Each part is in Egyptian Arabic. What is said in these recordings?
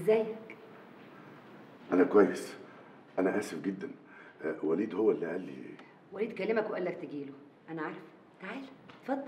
ازيك انا كويس انا اسف جدا آه، وليد هو اللي قال لي وليد كلمك وقال لك تجيله انا عارفه تعال اتفضل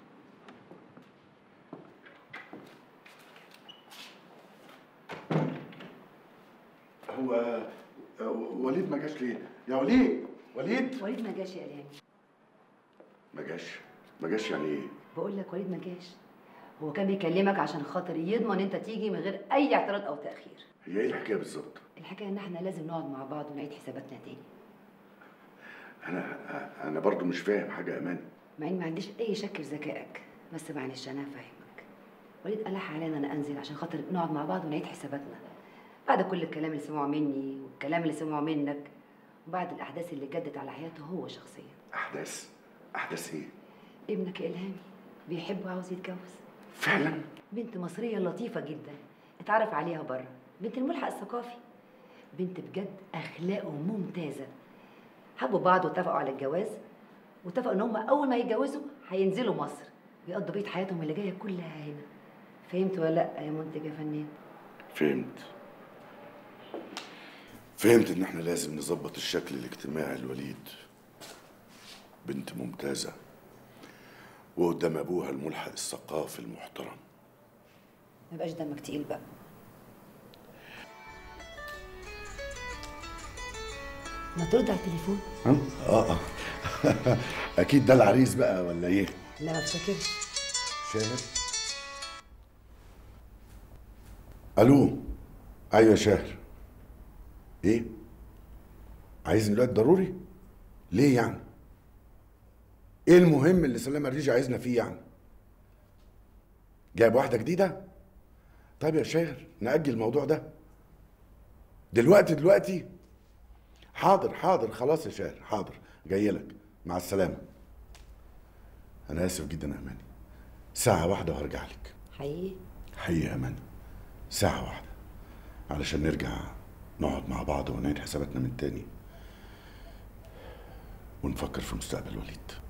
هو آه، وليد ما جاش ليه يا وليد وليد وليد ما جاش يا الهام ما جاش ما جاش يعني ايه بقول لك وليد ما جاش هو كان بيكلمك عشان خاطر يضمن انت تيجي من غير اي اعتراض او تاخير هي ايه الحكايه بالظبط الحكايه ان احنا لازم نقعد مع بعض ونعيد حساباتنا تاني انا انا برضو مش فاهم حاجه يا اماني مع اني ما عنديش اي شك في ذكائك بس معلش انا هفهمك وليد ألح علينا انا انزل عشان خاطر نقعد مع بعض ونعيد حساباتنا بعد كل الكلام اللي سمعه مني والكلام اللي سمعه منك وبعد الاحداث اللي جدت على حياته هو شخصيا احداث احداث ايه ابنك الهامي بيحب وعاوز يتجوز فعلا بنت مصرية لطيفة جدا اتعرف عليها بره بنت الملحق الثقافي بنت بجد أخلاقه ممتازة حبوا بعض واتفقوا على الجواز واتفقوا إن هم أول ما يتجوزوا هينزلوا مصر ويقضوا بقية حياتهم اللي جاية كلها هنا فهمت ولا لأ يا منتج يا فنان؟ فهمت فهمت ان احنا لازم نظبط الشكل الاجتماعي لوليد بنت ممتازة وقدام ابوها الملحق الثقافي المحترم ما يبقاش دمك تقيل بقى ما ترد على التليفون اه اه اكيد ده العريس بقى ولا ايه لا ما بفتكرش شاهر الو ايوه يا شاهر ايه عايزني دلوقتي ضروري ليه يعني ايه المهم اللي سلام الريجي عايزنا فيه يعني جايب واحده جديده طيب يا شاهر نأجل الموضوع ده دلوقتي دلوقتي حاضر حاضر خلاص يا شاهر حاضر جاي لك مع السلامه انا اسف جدا يا اماني ساعه واحده وهرجع لك حقيقي حقيقة يا اماني ساعه واحده علشان نرجع نقعد مع بعض ونعيد حساباتنا من تاني ونفكر في مستقبل وليد